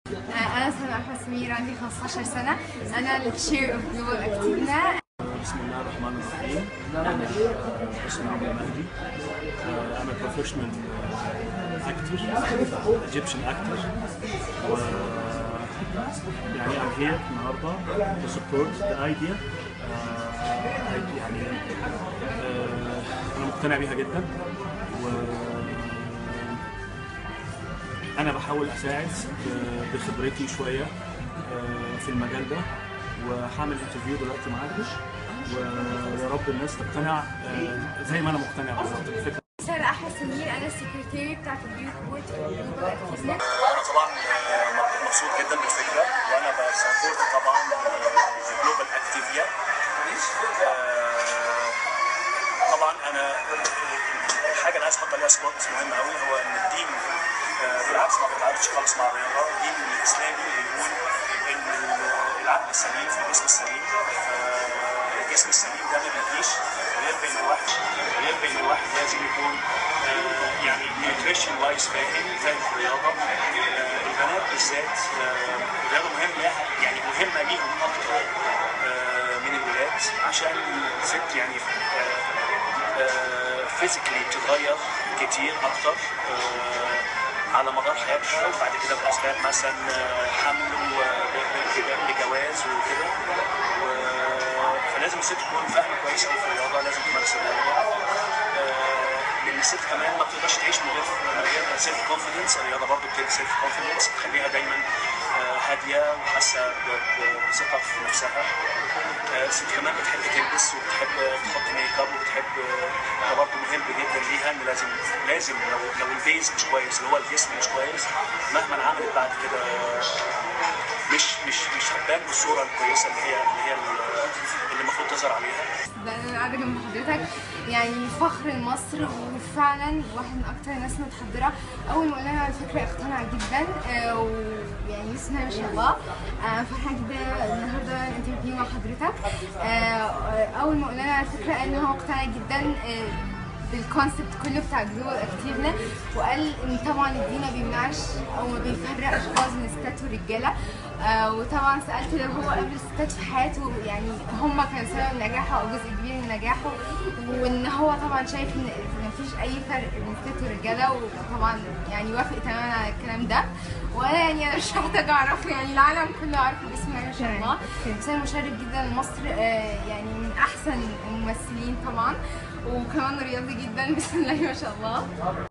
أنا سلمى أحمد سمير عندي 15 سنة أنا الشير أوف جلوبال أكتيفنا بسم الله الرحمن الرحيم أنا اسمي عمرو مهدي Uh, I'm a professional uh, actor Egyptian actor و يعني I'm here النهارده to support the idea uh, يعني uh, أنا مقتنع بيها جدا و أنا بحاول أساعد ب- بخبرتي شوية uh, في المجال ده وهعمل انترفيو دلوقتي معاكم ويا رب الناس تقتنع آه، زي ما انا مقتنع بالظبط الفكره سارة أحمد سمير أنا السكرتيري بتاعت اليوث بورد جلوبال أكتيفنا انا طبعا آه، مبسوط جدا بالفكره وانا بسبورت طبعا جلوبال اكتيفيا طبعا انا الحاجه اللي عايز احط عليها سبوت مهم قوي هو ان الدين آه، بالعكس ما بيتعارضش خالص مع الرياضه الدين الاسلامي بيقول ان العقل السليم في الجسم السليم فالجسم السليم ده ما بيجيش غير بين الواحد غير بين الواحد لازم يكون آه، يعني نيوتريشن وايز فاهم فاهم في الرياضه آه، البنات بالذات آه، الرياضه مهمه يعني مهمه ليهم اكتر آه، من الولاد عشان الست يعني فيزيكلي بتتغير كتير اكتر آه، على مدار حياتها وبعد كده باسباب مثلا آه، حمل وجواز وكده و- فلازم الست تكون فاهمه كويس قوي في الرياضه لازم تمارس الرياضه آه، لان الست كمان ما بتقدرش تعيش من غير من غير سيلف كونفيدنس الرياضه برضه بتدي سيلف كونفيدنس بتخليها دايما آه، هاديه وحاسه ب- ب- بثقه في نفسها آه، الست كمان بتحب تلبس وبتحب تحط ميك اب وبتحب ده برضه مهم جدا ليها ان لازم لازم لو لو البيز مش كويس اللي هو الجسم مش كويس مهما عملت بعد كده مش مش مش هتبان بالصوره الكويسه اللي هي اللي هي اللي المفروض تظهر عليها ده أنا قاعدة جنب حضرتك يعني فخر لمصر وفعلا واحد من أكتر الناس متحضرة أول ما قلنا على الفكرة اقتنع جدا آه، ويعني بسم الله ما شاء الله آه، فرحانة جدا النهاردة الانترفيو مع حضرتك آه، آه، أول ما قلنا على الفكرة قال إن هو اقتنع جدا آه، بالكونسبت كله بتاع جلوبال اكتيفنا وقال ان طبعا الدين ما بيمنعش او ما بيفرقش خالص بين الستات والرجاله آه وطبعا سالته لو هو قابل الستات في حياته يعني هم كانوا سبب نجاحه او جزء كبير من نجاحه وان هو طبعا شايف ان ما فيش اي فرق بين الستات والرجاله وطبعا يعني وافق تماما على الكلام ده وانا يعني انا مش محتاجه اعرفه يعني العالم كله عارفه بسم الله ما شاء الله انسان مشرف جدا لمصر آه يعني من احسن الممثلين طبعا وكمان رياضي جدا بسم الله ما شاء الله